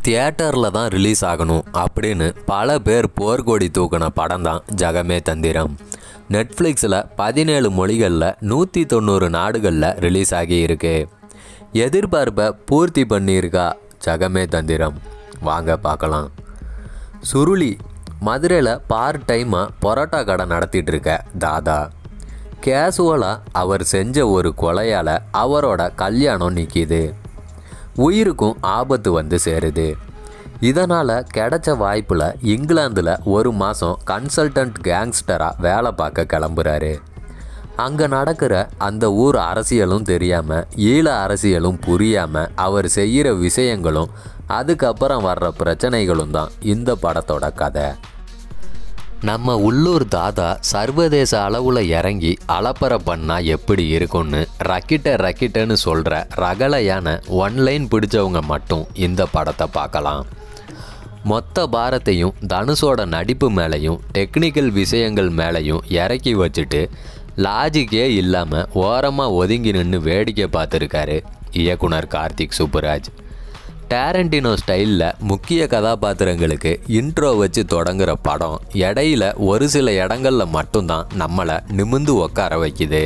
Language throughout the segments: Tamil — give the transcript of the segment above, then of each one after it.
தியேட்டரில் தான் ரிலீஸ் ஆகணும் அப்படின்னு பல பேர் போர்க்கொடி தூக்கின படம் தான் ஜகமே தந்திரம் நெட்ஃப்ளிக்ஸில் பதினேழு மொழிகளில் நூற்றி தொண்ணூறு நாடுகளில் ரிலீஸ் ஆகி இருக்கு எதிர்பார்ப்பை பூர்த்தி பண்ணியிருக்கா ஜகமே தந்திரம் வாங்க பார்க்கலாம் சுருளி மதுரையில் பார்ட் டைமாக பரோட்டா கடை நடத்திட்டு இருக்க தாதா கேஷுவலாக அவர் செஞ்ச ஒரு கொலையால் அவரோட கல்யாணம் நிற்கிது உயிருக்கும் ஆபத்து வந்து சேருது இதனால் கிடைச்ச வாய்ப்பில் இங்கிலாந்தில் ஒரு மாதம் கன்சல்டன்ட் கேங்ஸ்டராக வேலை பார்க்க கிளம்புறாரு அங்கே நடக்கிற அந்த ஊர் அரசியலும் தெரியாமல் ஈழ அரசியலும் புரியாமல் அவர் செய்கிற விஷயங்களும் அதுக்கப்புறம் வர்ற பிரச்சனைகளும் தான் இந்த படத்தோட கதை நம்ம உள்ளூர் தாதா சர்வதேச அளவில் இறங்கி அலப்பறை பண்ணால் எப்படி இருக்கும்னு ரக்கிட்ட ரக்கிட்டன்னு சொல்கிற ரகலையான ஒன்லைன் பிடிச்சவங்க மட்டும் இந்த படத்தை பார்க்கலாம் மொத்த பாரத்தையும் தனுஷோட நடிப்பு மேலேயும் டெக்னிக்கல் விஷயங்கள் மேலேயும் இறக்கி வச்சுட்டு லாஜிக்கே இல்லாமல் ஓரமாக ஒதுங்கி நின்று வேடிக்கை பார்த்துருக்காரு இயக்குனர் கார்த்திக் சுப்புராஜ் டேரண்டினோ ஸ்டைலில் முக்கிய கதாபாத்திரங்களுக்கு இன்ட்ரோ வச்சு தொடங்குற படம் இடையில ஒரு சில இடங்களில் மட்டும்தான் நம்மளை நிமிந்து உட்கார வைக்குது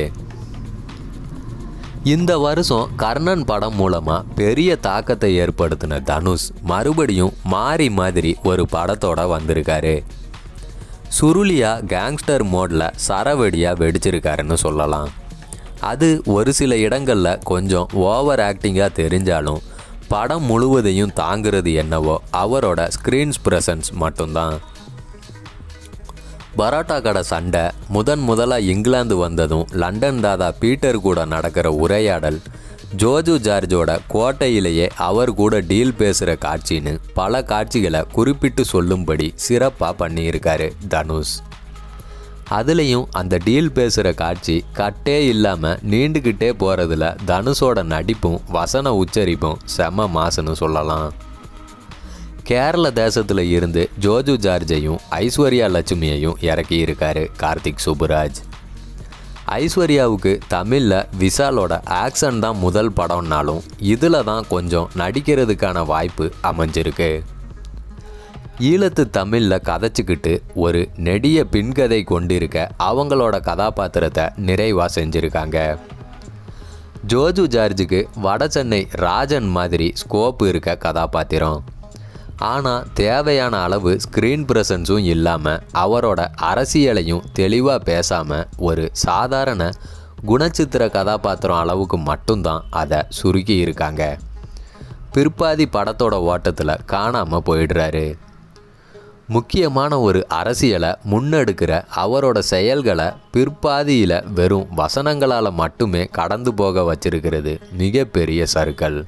இந்த வருஷம் கர்ணன் படம் மூலமாக பெரிய தாக்கத்தை ஏற்படுத்தின தனுஷ் மறுபடியும் மாறி மாதிரி ஒரு படத்தோட வந்திருக்காரு சுருளியா கேங்ஸ்டர் மோடில் சரவெடியாக வெடிச்சிருக்காருன்னு சொல்லலாம் அது ஒரு சில இடங்களில் கொஞ்சம் ஓவர் ஆக்டிங்காக தெரிஞ்சாலும் படம் முழுவதையும் தாங்கிறது என்னவோ அவரோட ஸ்க்ரீன்ஸ் ப்ரெசன்ஸ் மட்டும்தான் பரோட்டா கடை சண்டை முதன் முதலாக இங்கிலாந்து வந்ததும் லண்டன் தாதா பீட்டர் கூட நடக்கிற உரையாடல் ஜோஜு ஜார்ஜோட கோட்டையிலேயே அவர் கூட டீல் பேசுகிற காட்சின்னு பல காட்சிகளை குறிப்பிட்டு சொல்லும்படி சிறப்பாக பண்ணியிருக்காரு தனுஷ் அதுலேயும் அந்த டீல் பேசுகிற காட்சி கட்டே இல்லாமல் நீண்டுக்கிட்டே போகிறதுல தனுஷோட நடிப்பும் வசன உச்சரிப்பும் செம மாசுன்னு சொல்லலாம் கேரள தேசத்தில் இருந்து ஜோஜு ஜார்ஜையும் ஐஸ்வர்யா லட்சுமியையும் இறக்கியிருக்காரு கார்த்திக் சுப்புராஜ் ஐஸ்வர்யாவுக்கு தமிழில் விஷாலோட ஆக்ஷன் தான் முதல் படம்னாலும் இதில் தான் கொஞ்சம் நடிக்கிறதுக்கான வாய்ப்பு அமைஞ்சிருக்கு ஈழத்து தமிழில் கதைச்சிக்கிட்டு ஒரு நெடிய பின்கதை கொண்டிருக்க அவங்களோட கதாபாத்திரத்தை நிறைவாக செஞ்சுருக்காங்க ஜோஜு ஜார்ஜுக்கு வட சென்னை ராஜன் மாதிரி ஸ்கோப் இருக்க கதாபாத்திரம் ஆனால் தேவையான அளவு ஸ்க்ரீன் ப்ரெசன்ஸும் இல்லாமல் அவரோட அரசியலையும் தெளிவாக பேசாமல் ஒரு சாதாரண குணச்சித்திர கதாபாத்திரம் அளவுக்கு மட்டும்தான் அதை சுருக்கி இருக்காங்க பிற்பாதி படத்தோட ஓட்டத்தில் காணாமல் போயிடுறாரு முக்கியமான ஒரு அரசியலை முன்னெடுக்கிற அவரோட செயல்களை பிற்பாதியில் வெறும் வசனங்களால் மட்டுமே கடந்து போக வச்சிருக்கிறது மிகப்பெரிய சர்க்கல்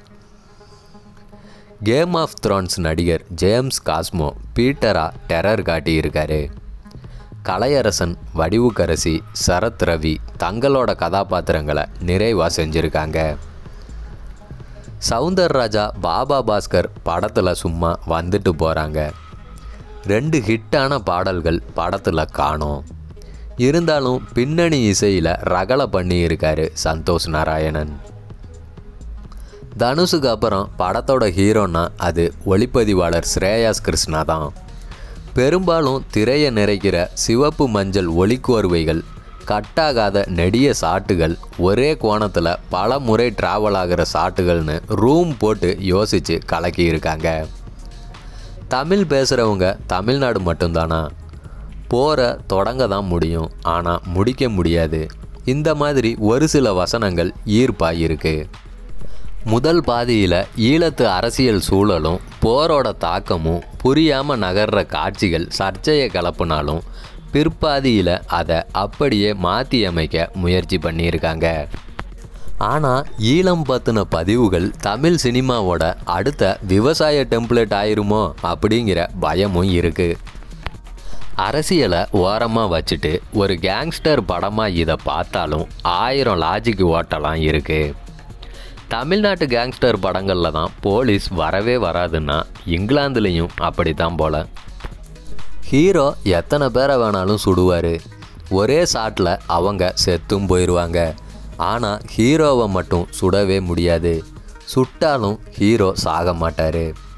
கேம் ஆஃப் த்ரான்ஸ் நடிகர் ஜேம்ஸ் காஸ்மோ பீட்டரா டெரர் காட்டியிருக்காரு கலையரசன் வடிவுக்கரசி சரத் ரவி தங்களோட கதாபாத்திரங்களை நிறைவாக செஞ்சுருக்காங்க சவுந்தர் ராஜா பாபா பாஸ்கர் படத்தில் சும்மா வந்துட்டு போகிறாங்க ரெண்டு ஹிட்டான பாடல்கள் படத்தில் காணோம் இருந்தாலும் பின்னணி இசையில் ரகலை பண்ணியிருக்காரு சந்தோஷ் நாராயணன் தனுஷுக்கு அப்புறம் படத்தோட ஹீரோனா அது ஒளிப்பதிவாளர் ஸ்ரேயாஸ் கிருஷ்ணா தான் பெரும்பாலும் திரையை நிறைக்கிற சிவப்பு மஞ்சள் ஒளிக்கோர்வைகள் கட்டாகாத நெடிய சாட்டுகள் ஒரே கோணத்தில் பல முறை ட்ராவல் ஆகிற சாட்டுகள்னு ரூம் போட்டு யோசித்து கலக்கியிருக்காங்க தமிழ் பேசுகிறவங்க தமிழ்நாடு மட்டும்தானா போகிற தொடங்க தான் முடியும் ஆனால் முடிக்க முடியாது இந்த மாதிரி ஒரு சில வசனங்கள் ஈர்ப்பாக இருக்குது முதல் பாதியில் ஈழத்து அரசியல் சூழலும் போரோட தாக்கமும் புரியாமல் நகர்ற காட்சிகள் சர்ச்சையை கலப்புனாலும் பிற்பாதியில் அதை அப்படியே மாற்றி அமைக்க முயற்சி பண்ணியிருக்காங்க ஆனால் ஈழம் பற்றின பதிவுகள் தமிழ் சினிமாவோட அடுத்த விவசாய டெம்ப்ளேட் ஆயிருமோ அப்படிங்கிற பயமும் இருக்குது அரசியலை ஓரமாக வச்சுட்டு ஒரு கேங்ஸ்டர் படமாக இதை பார்த்தாலும் ஆயிரம் லாஜிக் ஓட்டலாம் இருக்குது தமிழ்நாட்டு கேங்ஸ்டர் படங்களில் தான் போலீஸ் வரவே வராதுன்னா இங்கிலாந்துலேயும் அப்படி தான் போல ஹீரோ எத்தனை பேரை வேணாலும் சுடுவார் ஒரே ஷாட்டில் அவங்க செத்தும் போயிடுவாங்க ஆனால் ஹீரோவை மட்டும் சுடவே முடியாது சுட்டாலும் ஹீரோ சாக மாட்டார்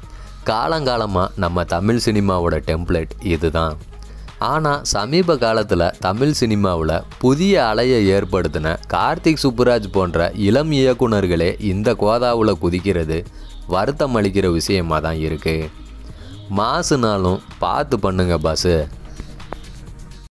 காலங்காலமாக நம்ம தமிழ் சினிமாவோட டெம்ப்ளேட் இதுதான் ஆனால் சமீப காலத்தில் தமிழ் சினிமாவில் புதிய அலையை ஏற்படுத்தின கார்த்திக் சுப்புராஜ் போன்ற இளம் இயக்குனர்களே இந்த கோதாவில் குதிக்கிறது வருத்தம் அளிக்கிற விஷயமாக தான் இருக்குது மாசுனாலும் பார்த்து பண்ணுங்க பாஸு